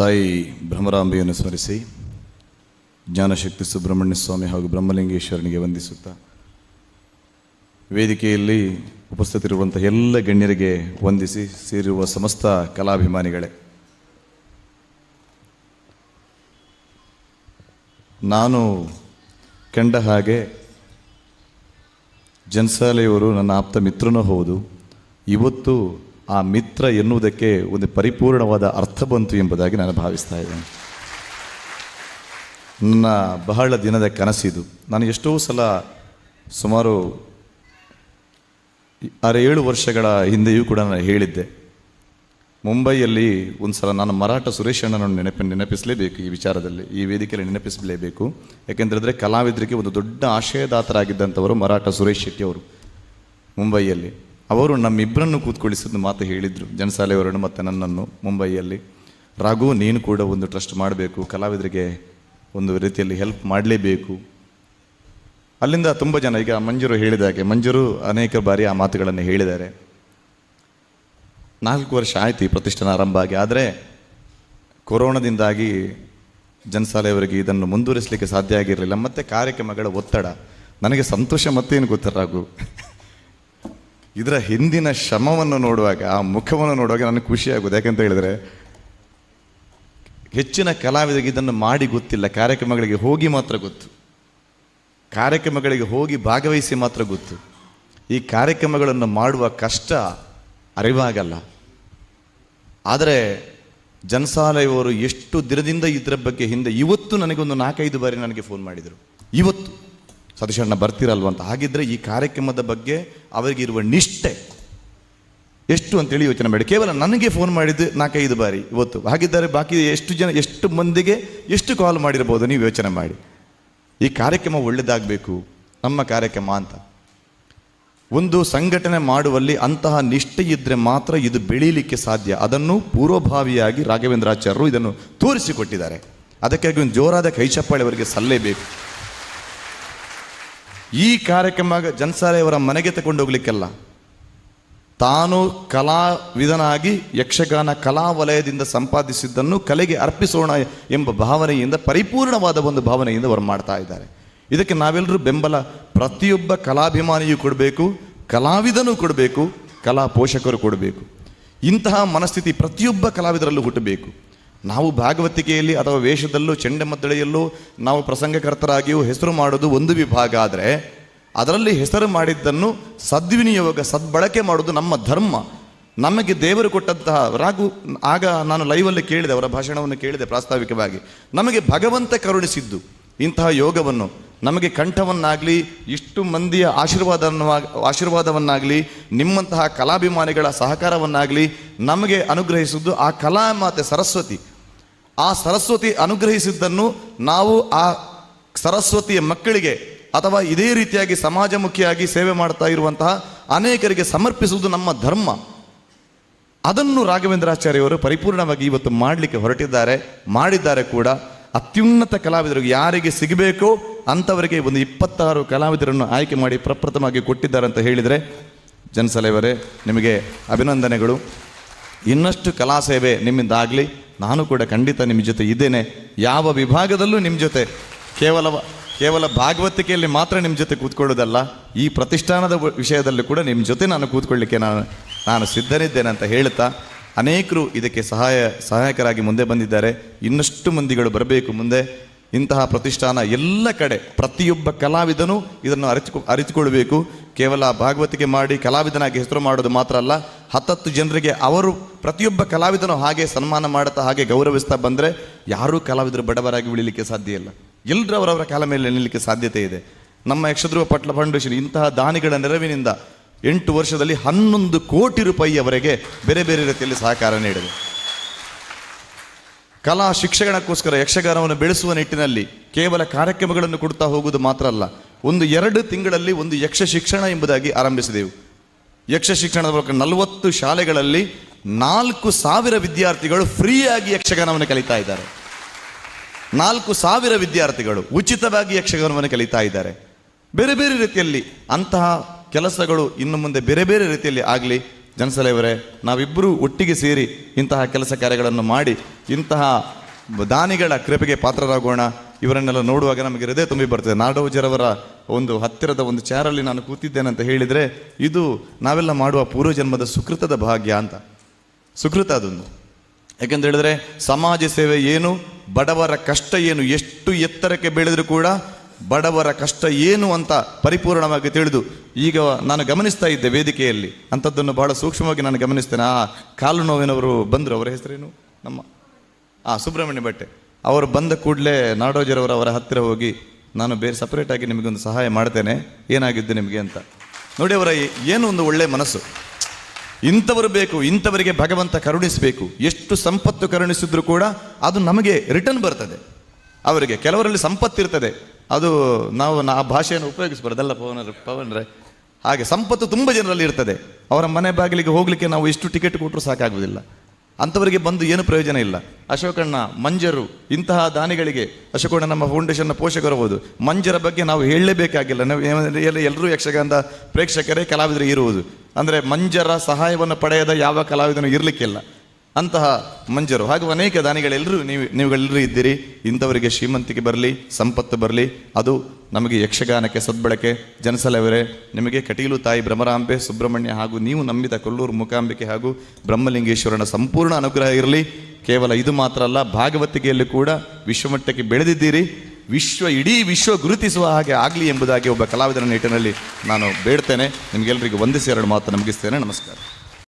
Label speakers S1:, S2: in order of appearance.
S1: ತಾಯಿ ಭ್ರಮರಾಂಬೆಯನ್ನು ಸ್ಮರಿಸಿ ಜ್ಞಾನಶಕ್ತಿ ಸುಬ್ರಹ್ಮಣ್ಯ ಸ್ವಾಮಿ ಹಾಗೂ ಬ್ರಹ್ಮಲಿಂಗೇಶ್ವರನಿಗೆ ವಂದಿಸುತ್ತಾ ವೇದಿಕೆಯಲ್ಲಿ ಉಪಸ್ಥಿತರಿರುವಂಥ ಎಲ್ಲ ಗಣ್ಯರಿಗೆ ವಂದಿಸಿ ಸೇರಿರುವ ಸಮಸ್ತ ಕಲಾಭಿಮಾನಿಗಳೇ ನಾನು ಕಂಡ ಹಾಗೆ ಜನ್ಸಾಲೆಯವರು ನನ್ನ ಆಪ್ತ ಮಿತ್ರನೂ ಹೌದು ಇವತ್ತು ಆ ಮಿತ್ರ ಎನ್ನುವುದಕ್ಕೆ ಒಂದು ಪರಿಪೂರ್ಣವಾದ ಅರ್ಥ ಬಂತು ಎಂಬುದಾಗಿ ನಾನು ಭಾವಿಸ್ತಾ ಇದ್ದೇನೆ ನನ್ನ ಬಹಳ ದಿನದ ಕನಸಿದು ನಾನು ಎಷ್ಟೋ ಸಲ ಸುಮಾರು ಆರು ಏಳು ವರ್ಷಗಳ ಹಿಂದೆಯೂ ಕೂಡ ನಾನು ಹೇಳಿದ್ದೆ ಮುಂಬೈಯಲ್ಲಿ ಒಂದು ಸಲ ನಾನು ಮರಾಠ ಸುರೇಶ್ ಅಣ್ಣನನ್ನು ನೆನಪಿ ನೆನಪಿಸಲೇಬೇಕು ಈ ವಿಚಾರದಲ್ಲಿ ಈ ವೇದಿಕೆಯಲ್ಲಿ ನೆನಪಿಸಲೇಬೇಕು ಯಾಕೆಂತಂದರೆ ಕಲಾವಿದರಿಗೆ ಒಂದು ದೊಡ್ಡ ಆಶಯದಾತರಾಗಿದ್ದಂಥವರು ಮರಾಠ ಸುರೇಶ್ ಶೆಟ್ಟಿ ಅವರು ಮುಂಬೈಯಲ್ಲಿ ಅವರು ನಮ್ಮಿಬ್ಬರನ್ನು ಕೂತ್ಕೊಳ್ಳಿಸಿದ ಮಾತು ಹೇಳಿದರು ಜನಸಾಲೆಯವರನ್ನು ಮತ್ತು ನನ್ನನ್ನು ಮುಂಬೈಯಲ್ಲಿ ರಾಘು ನೀನು ಕೂಡ ಒಂದು ಟ್ರಸ್ಟ್ ಮಾಡಬೇಕು ಕಲಾವಿದರಿಗೆ ಒಂದು ರೀತಿಯಲ್ಲಿ ಹೆಲ್ಪ್ ಮಾಡಲೇಬೇಕು ಅಲ್ಲಿಂದ ತುಂಬ ಜನ ಈಗ ಮಂಜರು ಹೇಳಿದಾಗೆ ಮಂಜರು ಅನೇಕ ಬಾರಿ ಆ ಮಾತುಗಳನ್ನು ಹೇಳಿದ್ದಾರೆ ನಾಲ್ಕು ವರ್ಷ ಆಯ್ತು ಈ ಪ್ರತಿಷ್ಠಾನ ಆರಂಭ ಆಗಿ ಆದರೆ ಕೊರೋನಾದಿಂದಾಗಿ ಜನಸಾಲೆಯವರಿಗೆ ಇದನ್ನು ಮುಂದುವರಿಸಲಿಕ್ಕೆ ಸಾಧ್ಯ ಆಗಿರಲಿಲ್ಲ ಮತ್ತು ಕಾರ್ಯಕ್ರಮಗಳ ಒತ್ತಡ ನನಗೆ ಸಂತೋಷ ಮತ್ತೇನು ಗೊತ್ತಿರಾಗು ಇದರ ಹಿಂದಿನ ಶ್ರಮವನ್ನು ನೋಡುವಾಗ ಆ ಮುಖವನ್ನು ನೋಡುವಾಗ ನನಗೆ ಖುಷಿಯಾಗೋದು ಯಾಕಂತ ಹೇಳಿದರೆ ಹೆಚ್ಚಿನ ಕಲಾವಿದರಿಗೆ ಇದನ್ನು ಮಾಡಿ ಗೊತ್ತಿಲ್ಲ ಕಾರ್ಯಕ್ರಮಗಳಿಗೆ ಹೋಗಿ ಮಾತ್ರ ಗೊತ್ತು ಕಾರ್ಯಕ್ರಮಗಳಿಗೆ ಹೋಗಿ ಭಾಗವಹಿಸಿ ಮಾತ್ರ ಗೊತ್ತು ಈ ಕಾರ್ಯಕ್ರಮಗಳನ್ನು ಮಾಡುವ ಕಷ್ಟ ಅರಿವಾಗಲ್ಲ ಆದರೆ ಜನಸಾಲೆಯವರು ಎಷ್ಟು ದಿನದಿಂದ ಇದರ ಬಗ್ಗೆ ಹಿಂದೆ ಇವತ್ತು ನನಗೊಂದು ನಾಲ್ಕೈದು ಬಾರಿ ನನಗೆ ಫೋನ್ ಮಾಡಿದರು ಇವತ್ತು ಸತೀಶಣ್ಣ ಬರ್ತಿರಲ್ವ ಅಂತ ಹಾಗಿದ್ರೆ ಈ ಕಾರ್ಯಕ್ರಮದ ಬಗ್ಗೆ ಅವರಿಗಿರುವ ನಿಷ್ಠೆ ಎಷ್ಟು ಅಂತೇಳಿ ಯೋಚನೆ ಮಾಡಿ ಕೇವಲ ನನಗೆ ಫೋನ್ ಮಾಡಿದ್ದು ನಾಲ್ಕೈದು ಬಾರಿ ಇವತ್ತು ಹಾಗಿದ್ದರೆ ಬಾಕಿ ಎಷ್ಟು ಜನ ಎಷ್ಟು ಮಂದಿಗೆ ಎಷ್ಟು ಕಾಲ್ ಮಾಡಿರ್ಬೋದು ನೀವು ಯೋಚನೆ ಮಾಡಿ ಈ ಕಾರ್ಯಕ್ರಮ ಒಳ್ಳೆಯದಾಗಬೇಕು ನಮ್ಮ ಕಾರ್ಯಕ್ರಮ ಅಂತ ಒಂದು ಸಂಘಟನೆ ಮಾಡುವಲ್ಲಿ ಅಂತಹ ನಿಷ್ಠೆ ಇದ್ದರೆ ಮಾತ್ರ ಇದು ಬೆಳೀಲಿಕ್ಕೆ ಸಾಧ್ಯ ಅದನ್ನು ಪೂರ್ವಭಾವಿಯಾಗಿ ರಾಘವೇಂದ್ರಾಚಾರ್ಯರು ಇದನ್ನು ತೋರಿಸಿಕೊಟ್ಟಿದ್ದಾರೆ ಅದಕ್ಕಾಗಿ ಒಂದು ಜೋರಾದ ಕೈಚಪ್ಪಾಳೆ ಅವರಿಗೆ ಸಲ್ಲೇಬೇಕು ಈ ಕಾರ್ಯಕ್ರಮ ಜನಸಾಲೆಯವರ ಮನೆಗೆ ತಗೊಂಡು ಹೋಗ್ಲಿಕ್ಕೆಲ್ಲ ತಾನು ಕಲಾವಿದನಾಗಿ ಯಕ್ಷಗಾನ ಕಲಾ ವಲಯದಿಂದ ಸಂಪಾದಿಸಿದ್ದನ್ನು ಕಲೆಗೆ ಅರ್ಪಿಸೋಣ ಎಂಬ ಭಾವನೆಯಿಂದ ಪರಿಪೂರ್ಣವಾದ ಒಂದು ಭಾವನೆಯಿಂದ ಅವರು ಮಾಡ್ತಾ ಇದ್ದಾರೆ ಇದಕ್ಕೆ ನಾವೆಲ್ಲರೂ ಬೆಂಬಲ ಪ್ರತಿಯೊಬ್ಬ ಕಲಾಭಿಮಾನಿಯೂ ಕೊಡಬೇಕು ಕಲಾವಿದನೂ ಕೊಡಬೇಕು ಕಲಾ ಪೋಷಕರು ಕೊಡಬೇಕು ಇಂತಹ ಮನಸ್ಥಿತಿ ಪ್ರತಿಯೊಬ್ಬ ಕಲಾವಿದರಲ್ಲೂ ಹುಟ್ಟಬೇಕು ನಾವು ಭಾಗವತಿಕೆಯಲ್ಲಿ ಅಥವಾ ವೇಷದಲ್ಲೂ ಚೆಂಡೆಮದ್ದಳೆಯಲ್ಲೂ ನಾವು ಪ್ರಸಂಗಕರ್ತರಾಗಿಯೂ ಹೆಸರು ಮಾಡೋದು ಒಂದು ವಿಭಾಗ ಆದರೆ ಅದರಲ್ಲಿ ಹೆಸರು ಮಾಡಿದ್ದನ್ನು ಸದ್ವಿನಿಯೋಗ ಸದ್ಬಳಕೆ ಮಾಡೋದು ನಮ್ಮ ಧರ್ಮ ನಮಗೆ ದೇವರು ಕೊಟ್ಟಂತಹ ರಾಗು ಆಗ ನಾನು ಲೈವಲ್ಲಿ ಕೇಳಿದೆ ಅವರ ಭಾಷಣವನ್ನು ಕೇಳಿದೆ ಪ್ರಾಸ್ತಾವಿಕವಾಗಿ ನಮಗೆ ಭಗವಂತ ಕರುಣಿಸಿದ್ದು ಇಂತಹ ಯೋಗವನ್ನು ನಮಗೆ ಕಂಠವನ್ನಾಗಲಿ ಇಷ್ಟು ಮಂದಿಯ ಆಶೀರ್ವಾದವನ್ನು ಆಶೀರ್ವಾದವನ್ನಾಗಲಿ ನಿಮ್ಮಂತಹ ಕಲಾಭಿಮಾನಿಗಳ ಸಹಕಾರವನ್ನಾಗಲಿ ನಮಗೆ ಅನುಗ್ರಹಿಸಿದ್ದು ಆ ಕಲಾ ಮಾತೆ ಸರಸ್ವತಿ ಆ ಸರಸ್ವತಿ ಅನುಗ್ರಹಿಸಿದ್ದನ್ನು ನಾವು ಆ ಸರಸ್ವತಿಯ ಮಕ್ಕಳಿಗೆ ಅಥವಾ ಇದೇ ರೀತಿಯಾಗಿ ಸಮಾಜಮುಖಿಯಾಗಿ ಸೇವೆ ಮಾಡ್ತಾ ಇರುವಂತಹ ಅನೇಕರಿಗೆ ಸಮರ್ಪಿಸುವುದು ನಮ್ಮ ಧರ್ಮ ಅದನ್ನು ರಾಘವೇಂದ್ರಾಚಾರ್ಯವರು ಪರಿಪೂರ್ಣವಾಗಿ ಇವತ್ತು ಮಾಡಲಿಕ್ಕೆ ಹೊರಟಿದ್ದಾರೆ ಮಾಡಿದ್ದಾರೆ ಕೂಡ ಅತ್ಯುನ್ನತ ಕಲಾವಿದರು ಯಾರಿಗೆ ಸಿಗಬೇಕೋ ಅಂಥವರಿಗೆ ಒಂದು ಇಪ್ಪತ್ತಾರು ಕಲಾವಿದರನ್ನು ಆಯ್ಕೆ ಮಾಡಿ ಪ್ರಪ್ರಥಮವಾಗಿ ಕೊಟ್ಟಿದ್ದಾರೆ ಅಂತ ಹೇಳಿದರೆ ಜನಸಲೆಯವರೇ ನಿಮಗೆ ಅಭಿನಂದನೆಗಳು ಇನ್ನಷ್ಟು ಕಲಾ ಸೇವೆ ನಿಮ್ಮಿಂದ ಆಗಲಿ ನಾನು ಕೂಡ ಖಂಡಿತ ನಿಮ್ಮ ಜೊತೆ ಇದ್ದೇನೆ ಯಾವ ವಿಭಾಗದಲ್ಲೂ ನಿಮ್ಮ ಜೊತೆ ಕೇವಲ ಕೇವಲ ಭಾಗವತಿಕೆಯಲ್ಲಿ ಮಾತ್ರ ನಿಮ್ಮ ಜೊತೆ ಕೂತ್ಕೊಳ್ಳೋದಲ್ಲ ಈ ಪ್ರತಿಷ್ಠಾನದ ವ- ವಿಷಯದಲ್ಲೂ ಕೂಡ ನಿಮ್ಮ ಜೊತೆ ನಾನು ಕೂತ್ಕೊಳ್ಳಿಕ್ಕೆ ನಾನು ನಾನು ಸಿದ್ಧನಿದ್ದೇನೆ ಅಂತ ಹೇಳ್ತಾ ಅನೇಕರು ಇದಕ್ಕೆ ಸಹಾಯ ಸಹಾಯಕರಾಗಿ ಮುಂದೆ ಬಂದಿದ್ದಾರೆ ಇನ್ನಷ್ಟು ಮಂದಿಗಳು ಬರಬೇಕು ಮುಂದೆ ಇಂತಹ ಪ್ರತಿಷ್ಠಾನ ಎಲ್ಲ ಕಡೆ ಪ್ರತಿಯೊಬ್ಬ ಕಲಾವಿದನೂ ಇದನ್ನು ಅರಿತು ಅರಿತುಕೊಳ್ಬೇಕು ಕೇವಲ ಭಾಗವತಿಕೆ ಮಾಡಿ ಕಲಾವಿದನಾಗಿ ಹೆಸರು ಮಾಡೋದು ಮಾತ್ರ ಅಲ್ಲ ಹತ್ತತ್ತು ಜನರಿಗೆ ಅವರು ಪ್ರತಿಯೊಬ್ಬ ಕಲಾವಿದನು ಹಾಗೆ ಸನ್ಮಾನ ಮಾಡುತ್ತಾ ಹಾಗೆ ಗೌರವಿಸ್ತಾ ಬಂದರೆ ಯಾರೂ ಕಲಾವಿದರು ಬಡವರಾಗಿ ಉಳಿಲಿಕ್ಕೆ ಸಾಧ್ಯ ಇಲ್ಲ ಎಲ್ಲರೂ ಅವರವರ ಕಾಲ ಮೇಲೆ ನಿಲ್ಲಲಿಕ್ಕೆ ಸಾಧ್ಯತೆ ಇದೆ ನಮ್ಮ ಯಕ್ಷಧ್ರುವ ಪಟ್ಲ ಫೌಂಡೇಶನ್ ಇಂತಹ ದಾನಿಗಳ ನೆರವಿನಿಂದ ಎಂಟು ವರ್ಷದಲ್ಲಿ ಹನ್ನೊಂದು ಕೋಟಿ ರೂಪಾಯಿಯವರೆಗೆ ಬೇರೆ ಬೇರೆ ರೀತಿಯಲ್ಲಿ ಸಹಕಾರ ನೀಡಿದೆ ಕಲಾ ಶಿಕ್ಷಣಕ್ಕೋಸ್ಕರ ಯಕ್ಷಗಾನವನ್ನು ಬೆಳೆಸುವ ನಿಟ್ಟಿನಲ್ಲಿ ಕೇವಲ ಕಾರ್ಯಕ್ರಮಗಳನ್ನು ಕೊಡ್ತಾ ಹೋಗುವುದು ಮಾತ್ರ ಅಲ್ಲ ಒಂದು ಎರಡು ತಿಂಗಳಲ್ಲಿ ಒಂದು ಯಕ್ಷ ಶಿಕ್ಷಣ ಎಂಬುದಾಗಿ ಆರಂಭಿಸಿದೆವು ಯಕ್ಷ ಶಿಕ್ಷಣದ ಮೂಲಕ ನಲವತ್ತು ಶಾಲೆಗಳಲ್ಲಿ ನಾಲ್ಕು ಸಾವಿರ ವಿದ್ಯಾರ್ಥಿಗಳು ಫ್ರೀಯಾಗಿ ಯಕ್ಷಗಾನವನ್ನು ಕಲಿತಾ ಇದ್ದಾರೆ ನಾಲ್ಕು ಸಾವಿರ ವಿದ್ಯಾರ್ಥಿಗಳು ಉಚಿತವಾಗಿ ಯಕ್ಷಗಾನವನ್ನು ಕಲಿತಾ ಇದ್ದಾರೆ ಬೇರೆ ಬೇರೆ ರೀತಿಯಲ್ಲಿ ಅಂತಹ ಕೆಲಸಗಳು ಇನ್ನು ಮುಂದೆ ಬೇರೆ ಬೇರೆ ರೀತಿಯಲ್ಲಿ ಆಗಲಿ ಜನಸಲೆಯವರೇ ನಾವಿಬ್ಬರೂ ಒಟ್ಟಿಗೆ ಸೇರಿ ಇಂತಹ ಕೆಲಸ ಕಾರ್ಯಗಳನ್ನು ಮಾಡಿ ಇಂತಹ ದಾನಿಗಳ ಕೃಪೆಗೆ ಪಾತ್ರರಾಗೋಣ ಇವರನ್ನೆಲ್ಲ ನೋಡುವಾಗ ನಮಗೆ ಹೃದಯ ತುಂಬಿ ಬರ್ತದೆ ನಾಡೋಜರವರ ಒಂದು ಹತ್ತಿರದ ಒಂದು ಚಾರಲ್ಲಿ ನಾನು ಕೂತಿದ್ದೇನೆ ಅಂತ ಹೇಳಿದರೆ ಇದು ನಾವೆಲ್ಲ ಮಾಡುವ ಪೂರ್ವಜನ್ಮದ ಸುಕೃತದ ಭಾಗ್ಯ ಅಂತ ಸುಕೃತ ಅದೊಂದು ಯಾಕೆಂತ ಹೇಳಿದ್ರೆ ಸಮಾಜ ಸೇವೆ ಏನು ಬಡವರ ಕಷ್ಟ ಏನು ಎಷ್ಟು ಎತ್ತರಕ್ಕೆ ಬೆಳೆದರೂ ಕೂಡ ಬಡವರ ಕಷ್ಟ ಏನು ಅಂತ ಪರಿಪೂರ್ಣವಾಗಿ ತಿಳಿದು ಈಗ ನಾನು ಗಮನಿಸ್ತಾ ಇದ್ದೆ ವೇದಿಕೆಯಲ್ಲಿ ಅಂಥದ್ದನ್ನು ಬಹಳ ಸೂಕ್ಷ್ಮವಾಗಿ ನಾನು ಗಮನಿಸ್ತೇನೆ ಆ ಕಾಲು ನೋವಿನವರು ಬಂದರು ಅವರ ಹೆಸರೇನು ನಮ್ಮ ಆ ಸುಬ್ರಹ್ಮಣ್ಯ ಭಟ್ಟೆ ಅವರು ಬಂದ ಕೂಡಲೇ ನಾಡೋಜರವರು ಅವರ ಹತ್ತಿರ ಹೋಗಿ ನಾನು ಬೇರೆ ಸಪರೇಟಾಗಿ ನಿಮಗೊಂದು ಸಹಾಯ ಮಾಡ್ತೇನೆ ಏನಾಗಿದ್ದು ನಿಮಗೆ ಅಂತ ನೋಡಿ ಅವರ ಏನು ಒಂದು ಒಳ್ಳೆಯ ಮನಸ್ಸು ಇಂಥವರು ಬೇಕು ಇಂಥವರಿಗೆ ಭಗವಂತ ಕರುಣಿಸಬೇಕು ಎಷ್ಟು ಸಂಪತ್ತು ಕರುಣಿಸಿದ್ರು ಕೂಡ ಅದು ನಮಗೆ ರಿಟರ್ನ್ ಬರ್ತದೆ ಅವರಿಗೆ ಕೆಲವರಲ್ಲಿ ಸಂಪತ್ತಿರ್ತದೆ ಅದು ನಾವು ನಾ- ಆ ಭಾಷೆಯನ್ನು ಉಪಯೋಗಿಸಬಾರ್ದಲ್ಲ ಪವನ್ ಪವನ್ರೆ ಹಾಗೆ ಸಂಪತ್ತು ತುಂಬ ಜನರಲ್ಲಿ ಇರ್ತದೆ ಅವರ ಮನೆ ಬಾಗಿಲಿಗೆ ಹೋಗಲಿಕ್ಕೆ ನಾವು ಎಷ್ಟು ಟಿಕೆಟ್ ಕೊಟ್ಟರು ಸಾಕಾಗುವುದಿಲ್ಲ ಅಂಥವರಿಗೆ ಬಂದು ಏನು ಪ್ರಯೋಜನ ಇಲ್ಲ ಅಶೋಕಣ್ಣ ಮಂಜರು ಇಂತಹ ದಾನಿಗಳಿಗೆ ಅಶೋಕಣ್ಣ ನಮ್ಮ ಫೌಂಡೇಶನ್ನ ಪೋಷಕರು ಹೌದು ಮಂಜರ ಬಗ್ಗೆ ನಾವು ಹೇಳಲೇಬೇಕಾಗಿಲ್ಲ ನಾವು ಏನ- ಎಲ್ಲ- ಎಲ್ಲರೂ ಯಕ್ಷಗಾನದ ಪ್ರೇಕ್ಷಕರೇ ಕಲಾವಿದರು ಇರುವುದು ಅಂದರೆ ಮಂಜರ ಸಹಾಯವನ್ನು ಪಡೆಯದ ಯಾವ ಕಲಾವಿದನು ಇರಲಿಕ್ಕಿಲ್ಲ ಅಂತಹ ಮಂಜರು ಹಾಗೂ ಅನೇಕ ದಾನಿಗಳೆಲ್ಲರೂ ನೀವು ನೀವುಗಳೆಲ್ಲರೂ ಇದ್ದೀರಿ ಇಂಥವರಿಗೆ ಶ್ರೀಮಂತಿಕೆ ಬರಲಿ ಸಂಪತ್ತು ಬರಲಿ ಅದು ನಮಗೆ ಯಕ್ಷಗಾನಕ್ಕೆ ಸದ್ಬಳಕೆ ಜನಸಲವರೇ ನಿಮಗೆ ಕಟೀಲು ತಾಯಿ ಭ್ರಮರಾಂಬೆ ಸುಬ್ರಹ್ಮಣ್ಯ ಹಾಗೂ ನೀವು ನಂಬಿದ ಕೊಲ್ಲೂರು ಮೂಕಾಂಬಿಕೆ ಹಾಗೂ ಬ್ರಹ್ಮಲಿಂಗೇಶ್ವರನ ಸಂಪೂರ್ಣ ಅನುಗ್ರಹ ಇರಲಿ ಕೇವಲ ಇದು ಮಾತ್ರ ಅಲ್ಲ ಭಾಗವತಿಗೆಯಲ್ಲಿ ಕೂಡ ವಿಶ್ವಮಟ್ಟಕ್ಕೆ ಬೆಳೆದಿದ್ದೀರಿ ವಿಶ್ವ ಇಡೀ ವಿಶ್ವ ಗುರುತಿಸುವ ಹಾಗೆ ಆಗಲಿ ಎಂಬುದಾಗಿ ಒಬ್ಬ ಕಲಾವಿದರ ನಿಟ್ಟಿನಲ್ಲಿ ನಾನು ಬೇಡ್ತೇನೆ ನಿಮಗೆಲ್ಲರಿಗೂ ವಂದಿಸಿ ಎರಡು ಮಾತು ಮುಗಿಸ್ತೇನೆ ನಮಸ್ಕಾರ